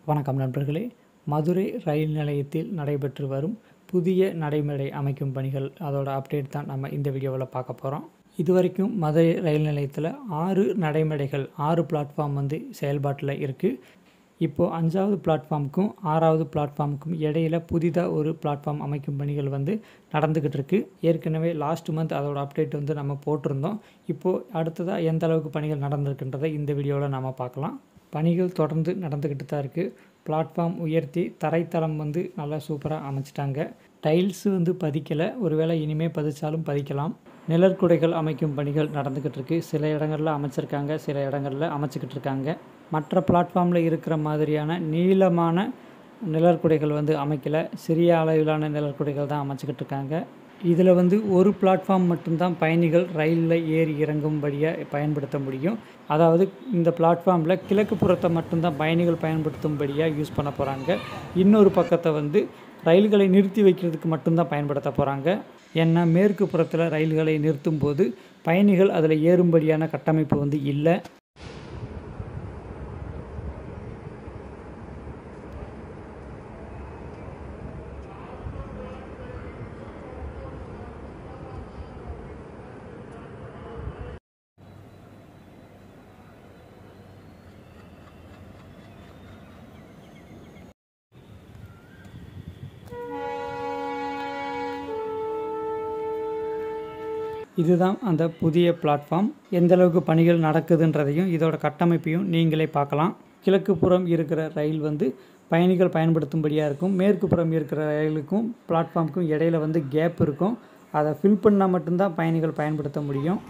வணக்கம் நண்பர்களே மதுரை ரயில் நிலையத்தில் நடைபெற்று வரும் புதிய நடைமுறை அமைக்கும் பணிகள் அதோட அப்டேட் தான் நம்ம இந்த வீடியோவில் பார்க்க போகிறோம் இதுவரைக்கும் மதுரை ரயில் நிலையத்தில் ஆறு நடைமுறைகள் ஆறு பிளாட்ஃபார்ம் வந்து செயல்பாட்டில் இருக்குது இப்போது அஞ்சாவது பிளாட்ஃபார்முக்கும் ஆறாவது பிளாட்ஃபார்முக்கும் இடையில புதிதாக ஒரு பிளாட்ஃபார்ம் அமைக்கும் பணிகள் வந்து நடந்துக்கிட்டு இருக்கு ஏற்கனவே லாஸ்ட் மந்த் அதோட அப்டேட் வந்து நம்ம போட்டிருந்தோம் இப்போது அடுத்ததாக எந்த அளவுக்கு பணிகள் நடந்திருக்குன்றதை இந்த வீடியோவில் நம்ம பார்க்கலாம் பணிகள் தொடர்ந்து நடந்துக்கிட்டு தான் இருக்குது பிளாட்ஃபார்ம் உயர்த்தி தரைத்தளம் வந்து நல்லா சூப்பராக அமைச்சிட்டாங்க டைல்ஸு வந்து பதிக்கலை ஒருவேளை இனிமேல் பதிச்சாலும் பதிக்கலாம் நிழற்குடைகள் அமைக்கும் பணிகள் நடந்துக்கிட்டு இருக்கு சில இடங்களில் அமைச்சிருக்காங்க சில இடங்களில் அமைச்சிக்கிட்டு இருக்காங்க மற்ற பிளாட்ஃபார்மில் இருக்கிற மாதிரியான நீளமான நிழற்குடைகள் வந்து அமைக்கலை சிறிய அளவிலான நிழற்குடைகள் தான் அமைச்சிக்கிட்டு இருக்காங்க இதில் வந்து ஒரு பிளாட்ஃபார்ம் மட்டும்தான் பயணிகள் ரயிலில் ஏறி இறங்கும்படியாக பயன்படுத்த முடியும் அதாவது இந்த பிளாட்ஃபார்மில் கிழக்கு புறத்தை மட்டும்தான் பயணிகள் பயன்படுத்தும்படியாக யூஸ் பண்ண போகிறாங்க இன்னொரு பக்கத்தை வந்து ரயில்களை நிறுத்தி வைக்கிறதுக்கு மட்டும்தான் பயன்படுத்த போகிறாங்க ஏன்னா மேற்கு புறத்தில் ரயில்களை நிறுத்தும் போது பயணிகள் அதில் ஏறும்படியான கட்டமைப்பு வந்து இல்லை இதுதான் அந்த புதிய பிளாட்ஃபார்ம் எந்த அளவுக்கு பணிகள் நடக்குதுன்றதையும் இதோட கட்டமைப்பையும் நீங்களே பார்க்கலாம் கிழக்கு புறம் இருக்கிற ரயில் வந்து பயணிகள் பயன்படுத்தும்படியாக இருக்கும் மேற்கு புறம் இருக்கிற ரயிலுக்கும் பிளாட்ஃபார்முக்கும் இடையில வந்து கேப் இருக்கும் அதை ஃபில் பண்ணால் மட்டும்தான் பயணிகள் பயன்படுத்த முடியும்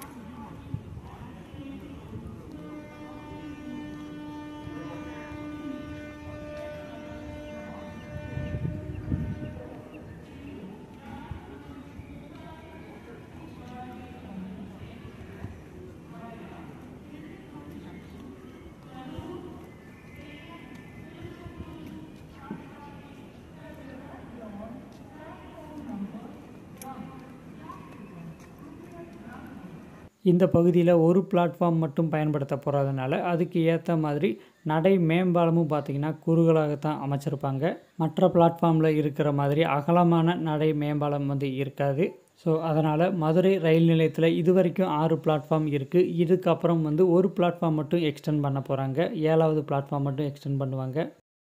இந்த பகுதியில் ஒரு பிளாட்ஃபார்ம் மட்டும் பயன்படுத்த போகிறதுனால அதுக்கு ஏற்ற மாதிரி நடை மேம்பாலமும் பார்த்திங்கன்னா குறுகலாகத்தான் அமைச்சிருப்பாங்க மற்ற பிளாட்ஃபார்மில் இருக்கிற மாதிரி அகலமான நடை மேம்பாலம் வந்து இருக்காது ஸோ அதனால் மதுரை ரயில் நிலையத்தில் இது வரைக்கும் ஆறு பிளாட்ஃபார்ம் இருக்குது இதுக்கப்புறம் வந்து ஒரு பிளாட்ஃபார்ம் மட்டும் எக்ஸ்டெண்ட் பண்ண போகிறாங்க ஏழாவது பிளாட்ஃபார்ம் மட்டும் எக்ஸ்டெண்ட் பண்ணுவாங்க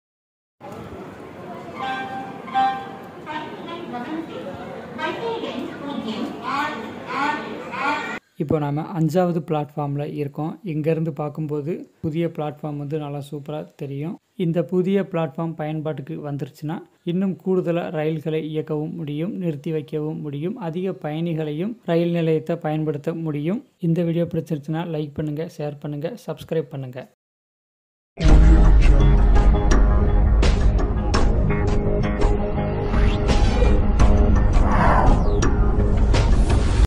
இப்போ நாம் அஞ்சாவது பிளாட்ஃபார்மில் இருக்கோம் இங்கேருந்து பார்க்கும்போது புதிய பிளாட்ஃபார்ம் வந்து நல்லா சூப்பராக தெரியும் இந்த புதிய பிளாட்ஃபார்ம் பயன்பாட்டுக்கு வந்துருச்சுன்னா இன்னும் கூடுதலாக ரயில்களை இயக்கவும் முடியும் நிறுத்தி வைக்கவும் முடியும் அதிக பயணிகளையும் ரயில் நிலையத்தை பயன்படுத்த முடியும் இந்த வீடியோ பிடிச்சிருச்சுன்னா லைக் பண்ணுங்கள் ஷேர் பண்ணுங்கள் சப்ஸ்கிரைப் பண்ணுங்கள்